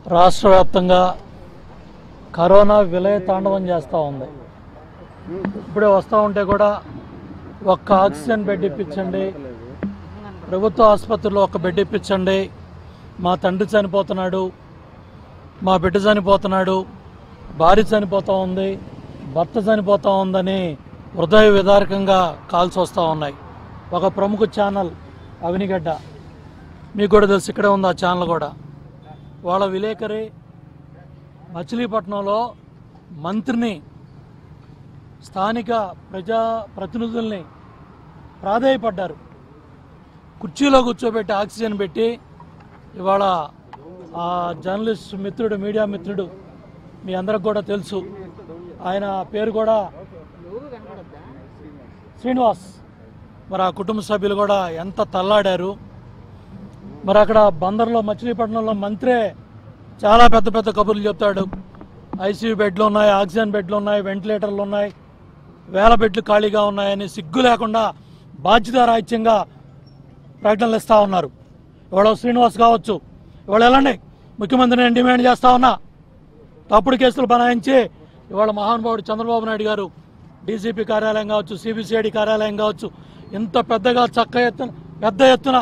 రాష్ట్ర వ్యాప్తంగా కరోనా విలయ తాండవం చేస్తూ ఉంది ఇప్పుడే వస్తూ ఉంటే కూడా ఒక్క ఆక్సిజన్ బెడ్ ఇప్పించండి ప్రభుత్వ ఆసుపత్రిలో ఒక బెడ్ ఇప్పించండి మా తండ్రి చనిపోతున్నాడు మా బిడ్డ చనిపోతున్నాడు భార్య చనిపోతూ ఉంది భర్త చనిపోతూ ఉందని హృదయ విదారకంగా కాల్స్ వస్తూ ఉన్నాయి ఒక ప్రముఖ ఛానల్ అవినిగడ్డ మీకు కూడా తెలుసు ఇక్కడే ఉంది ఆ ఛానల్ కూడా వాళ్ళ విలేకరి మచిలీపట్నంలో మంత్రిని స్థానిక ప్రజా ప్రతినిధుల్ని ప్రాధేయపడ్డారు కుర్చీలో కూర్చోబెట్టి ఆక్సిజన్ పెట్టి ఇవాళ ఆ జర్నలిస్ట్ మిత్రుడు మీడియా మిత్రుడు మీ అందరికి కూడా తెలుసు ఆయన పేరు కూడా శ్రీనివాస్ మరి ఆ కుటుంబ సభ్యులు కూడా ఎంత తల్లాడారు మరి అక్కడ బందర్లో మచిలీపట్నంలో మంత్రే చాలా పెద్ద పెద్ద కబుర్లు చెప్తాడు ఐసీయూ బెడ్లు ఉన్నాయి ఆక్సిజన్ బెడ్లు ఉన్నాయి వెంటిలేటర్లు ఉన్నాయి వేల బెడ్లు ఖాళీగా ఉన్నాయని సిగ్గు లేకుండా బాధ్యతారాహిత్యంగా ప్రకటనలు ఇస్తూ ఉన్నారు ఇవాళ శ్రీనివాస్ కావచ్చు ఇవాళ వెళ్ళండి ముఖ్యమంత్రి నేను డిమాండ్ చేస్తా ఉన్నా తప్పుడు కేసులు బనాయించి ఇవాళ మహానుభావుడు చంద్రబాబు నాయుడు గారు డీసీపీ కార్యాలయం కావచ్చు సిబిసిఐడి కార్యాలయం కావచ్చు ఇంత పెద్దగా చక్క ఎత్తున పెద్ద ఎత్తున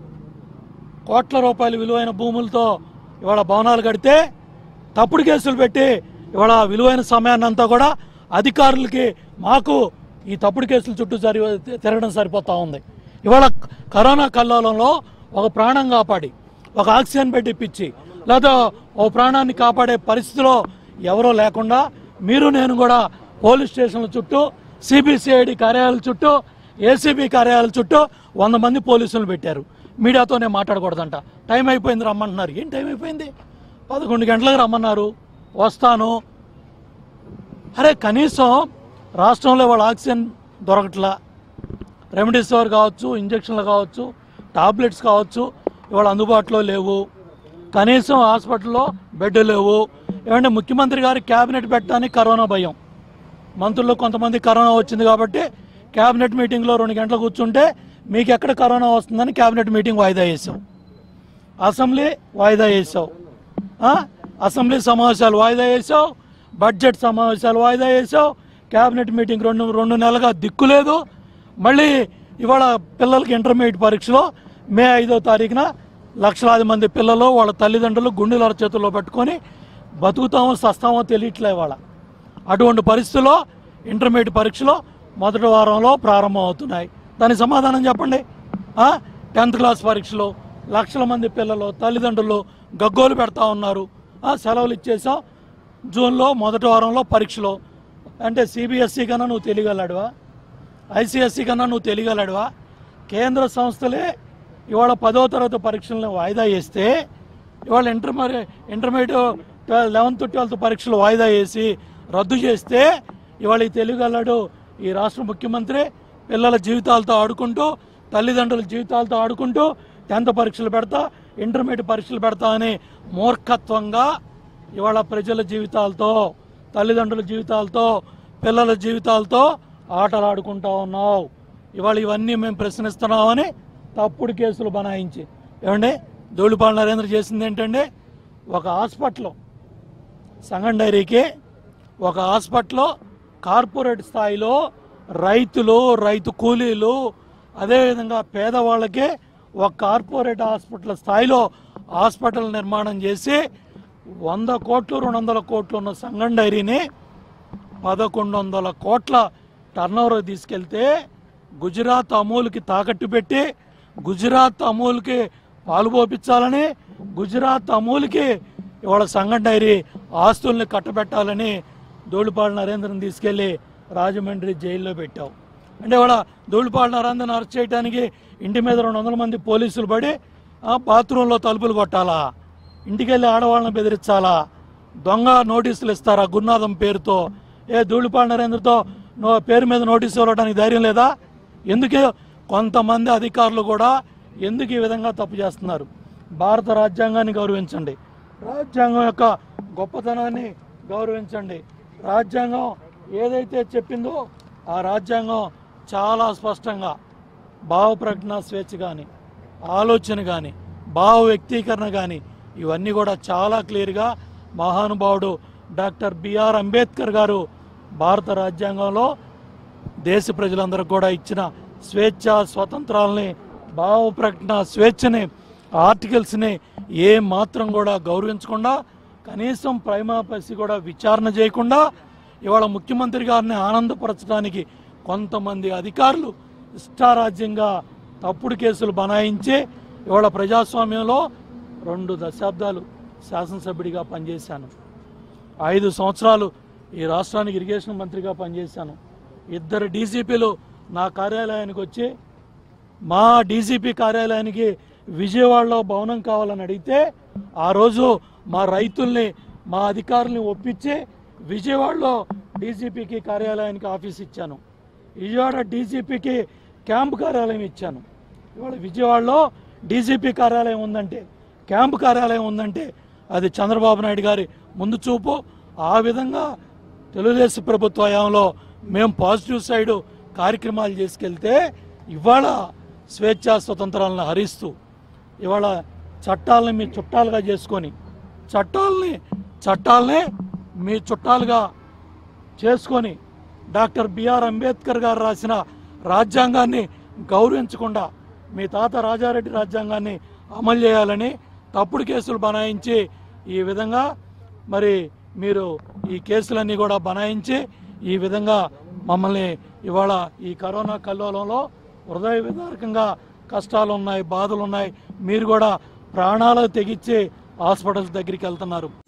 కోట్ల రూపాయల విలువైన భూములతో ఇవాళ భవనాలు కడితే తప్పుడు కేసులు పెట్టి ఇవాళ విలువైన సమయాన్ని అంతా కూడా అధికారులకి మాకు ఈ తప్పుడు కేసుల చుట్టూ సరి తిరగడం సరిపోతా ఉంది ఇవాళ కరోనా కల్లోలంలో ఒక ప్రాణం కాపాడి ఒక ఆక్సిజన్ బెడ్ ఇప్పించి లేదా ఓ ప్రాణాన్ని కాపాడే పరిస్థితిలో ఎవరో లేకుండా మీరు నేను కూడా పోలీస్ స్టేషన్ల చుట్టూ సిబిసిఐడి కార్యాలయాల చుట్టూ ఏసీబీ కార్యాలయాల చుట్టూ వంద మంది పోలీసులు పెట్టారు మీడియాతోనే మాట్లాడకూడదంట టైం అయిపోయింది రమ్మంటున్నారు ఏం టైం అయిపోయింది పదకొండు గంటలకు రమ్మన్నారు వస్తాను అరే కనీసం రాష్ట్రంలో వాళ్ళ ఆక్సిజన్ దొరకట్లా రెమెడీసివర్ కావచ్చు ఇంజక్షన్లు కావచ్చు టాబ్లెట్స్ కావచ్చు ఇవాళ అందుబాటులో లేవు కనీసం హాస్పిటల్లో బెడ్ లేవు ఏమంటే ముఖ్యమంత్రి గారి క్యాబినెట్ పెట్టడానికి కరోనా భయం మంత్రుల్లో కొంతమంది కరోనా వచ్చింది కాబట్టి క్యాబినెట్ మీటింగ్లో రెండు గంటలు కూర్చుంటే మీకు ఎక్కడ కరోనా వస్తుందని క్యాబినెట్ మీటింగ్ వాయిదా వేసాం అసెంబ్లీ వాయిదా వేసావు ఆ? అసెంబ్లీ సమావేశాలు వాయిదా వేసావు బడ్జెట్ సమావేశాలు వాయిదా వేసావు క్యాబినెట్ మీటింగ్ రెండు రెండు నెలలుగా దిక్కు లేదు మళ్ళీ ఇవాళ పిల్లలకి ఇంటర్మీడియట్ పరీక్షలో మే ఐదో తారీఖున లక్షలాది మంది పిల్లలు వాళ్ళ తల్లిదండ్రులు గుండెల చేతుల్లో పట్టుకొని బతుకుతామో సస్తామో తెలియట్లే వాళ్ళ అటువంటి పరిస్థితుల్లో ఇంటర్మీడియట్ పరీక్షలు మొదటి వారంలో ప్రారంభం అవుతున్నాయి దానికి సమాధానం చెప్పండి ఆ? టెన్త్ క్లాస్ పరీక్షలు లక్షల మంది పిల్లలు తల్లిదండ్రులు గగ్గోలు పెడతా ఉన్నారు ఆ, సెలవులు ఇచ్చేసాం జూన్లో మొదటి వారంలో పరీక్షలు అంటే సిబిఎస్ఈ కన్నా నువ్వు తెలియగలడువా ఐసిఎస్సి కన్నా నువ్వు తెలియగలడువా కేంద్ర సంస్థలే ఇవాళ పదో తరగతి పరీక్షలను వాయిదా వేస్తే ఇవాళ ఇంటర్మీ ఇంటర్మీడియట్ ట్వెల్వ్ లెవెన్త్ ట్వెల్త్ పరీక్షలు వాయిదా వేసి రద్దు చేస్తే ఇవాళ ఈ తెలుగలడు ఈ రాష్ట్ర ముఖ్యమంత్రి పిల్లల జీవితాలతో ఆడుకుంటూ తల్లిదండ్రుల జీవితాలతో ఆడుకుంటూ టెన్త్ పరీక్షలు పెడతా ఇంటర్మీడియట్ పరీక్షలు పెడతా అని మూర్ఖత్వంగా ఇవాళ ప్రజల జీవితాలతో తల్లిదండ్రుల జీవితాలతో పిల్లల జీవితాలతో ఆటలు ఆడుకుంటా ఉన్నావు ఇవాళ ఇవన్నీ మేము ప్రశ్నిస్తున్నామని తప్పుడు కేసులు బనాయించి ఏమండి ధూళిపాల నరేంద్ర చేసింది ఏంటంటే ఒక హాస్పిటల్ సంగం డైరీకి ఒక హాస్పిటల్లో కార్పొరేట్ స్థాయిలో రైతులు రైతు కూలీలు అదేవిధంగా పేదవాళ్ళకి ఒక కార్పొరేట్ హాస్పిటల్ స్థాయిలో హాస్పిటల్ నిర్మాణం చేసి వంద కోట్లు రెండు వందల కోట్లు ఉన్న సంగం డైరీని పదకొండు వందల కోట్ల టర్నోవర్ తీసుకెళ్తే గుజరాత్ అమూల్కి తాకట్టు పెట్టి గుజరాత్ అమూల్కి పాలు పోపించాలని గుజరాత్ అమూల్కి ఇవాళ సంగం డైరీ ఆస్తుల్ని కట్టబెట్టాలని ధూళిపాడు నరేంద్రని తీసుకెళ్లి రాజమండ్రి జైల్లో పెట్టావు అంటే ఇవాళ ధూళిపాడు నరేంద్రని అరెస్ట్ చేయడానికి ఇంటి మీద రెండు వందల మంది పోలీసులు పడి ఆ, బాత్రూంలో తలుపులు కొట్టాలా ఇంటికి వెళ్ళి ఆడవాళ్ళని బెదిరించాలా దొంగ నోటీసులు ఇస్తారా గురునాథం పేరుతో ఏ ధూళిపాడు నరేంద్రతో నో పేరు మీద నోటీసు ఇవ్వడానికి ధైర్యం లేదా ఎందుకే కొంతమంది అధికారులు కూడా ఎందుకు ఈ విధంగా తప్పు చేస్తున్నారు భారత రాజ్యాంగాన్ని గౌరవించండి రాజ్యాంగం యొక్క గొప్పతనాన్ని గౌరవించండి రాజ్యాంగం ఏదైతే చెప్పిందో ఆ రాజ్యాంగం చాలా స్పష్టంగా భావ ప్రజ్ఞ స్వేచ్ఛ కానీ ఆలోచన కానీ భావ వ్యక్తీకరణ కానీ ఇవన్నీ కూడా చాలా క్లియర్గా మహానుభావుడు డాక్టర్ బిఆర్ అంబేద్కర్ గారు భారత రాజ్యాంగంలో దేశ ప్రజలందరికీ కూడా ఇచ్చిన స్వేచ్ఛ స్వతంత్రాలని భావ ప్రకటన స్వేచ్ఛని ఆర్టికల్స్ని ఏ మాత్రం కూడా గౌరవించకుండా కనీసం ప్రైమాపసి కూడా విచారణ చేయకుండా ఇవాళ ముఖ్యమంత్రి గారిని ఆనందపరచడానికి కొంతమంది అధికారులు ఇష్టారాజ్యంగా తప్పుడు కేసులు బనాయించి ఇవాళ ప్రజాస్వామ్యంలో రెండు దశాబ్దాలు శాసనసభ్యుడిగా పనిచేశాను ఐదు సంవత్సరాలు ఈ రాష్ట్రానికి ఇరిగేషన్ మంత్రిగా పనిచేశాను ఇద్దరు డీసీపీలు నా కార్యాలయానికి వచ్చి మా డీసీపీ కార్యాలయానికి విజయవాడలో భవనం కావాలని అడిగితే ఆ రోజు మా రైతుల్ని మా అధికారుల్ని ఒప్పించి విజయవాడలో డీసీపీకి కార్యాలయానికి ఆఫీస్ ఇచ్చాను విజయవాడ డీసీపీకి క్యాంప్ కార్యాలయం ఇచ్చాను ఇవాళ విజయవాడలో డీసీపీ కార్యాలయం ఉందంటే క్యాంప్ కార్యాలయం ఉందంటే అది చంద్రబాబు నాయుడు గారి ముందు చూపు ఆ విధంగా తెలుగుదేశం ప్రభుత్వ హయాంలో మేము పాజిటివ్ సైడ్ కార్యక్రమాలు చేసుకెళ్తే ఇవాళ స్వేచ్ఛా స్వతంత్రాలను హరిస్తూ ఇవాళ చట్టాలని మీ చుట్టాలుగా చేసుకొని చట్టాలని చట్టాలని మీ చుట్టాలుగా చేసుకొని డాక్టర్ బిఆర్ అంబేద్కర్ గారు రాసిన రాజ్యాంగాన్ని గౌరవించకుండా మీ తాత రాజారెడ్డి రాజ్యాంగాన్ని అమలు చేయాలని తప్పుడు కేసులు బనాయించి ఈ విధంగా మరి మీరు ఈ కేసులన్నీ కూడా బనాయించి ఈ విధంగా మమ్మల్ని ఇవాళ ఈ కరోనా కల్లోలంలో హృదయ విదారకంగా కష్టాలు ఉన్నాయి బాధలు ఉన్నాయి మీరు కూడా ప్రాణాలు తెగించి హాస్పిటల్స్ దగ్గరికి వెళ్తున్నారు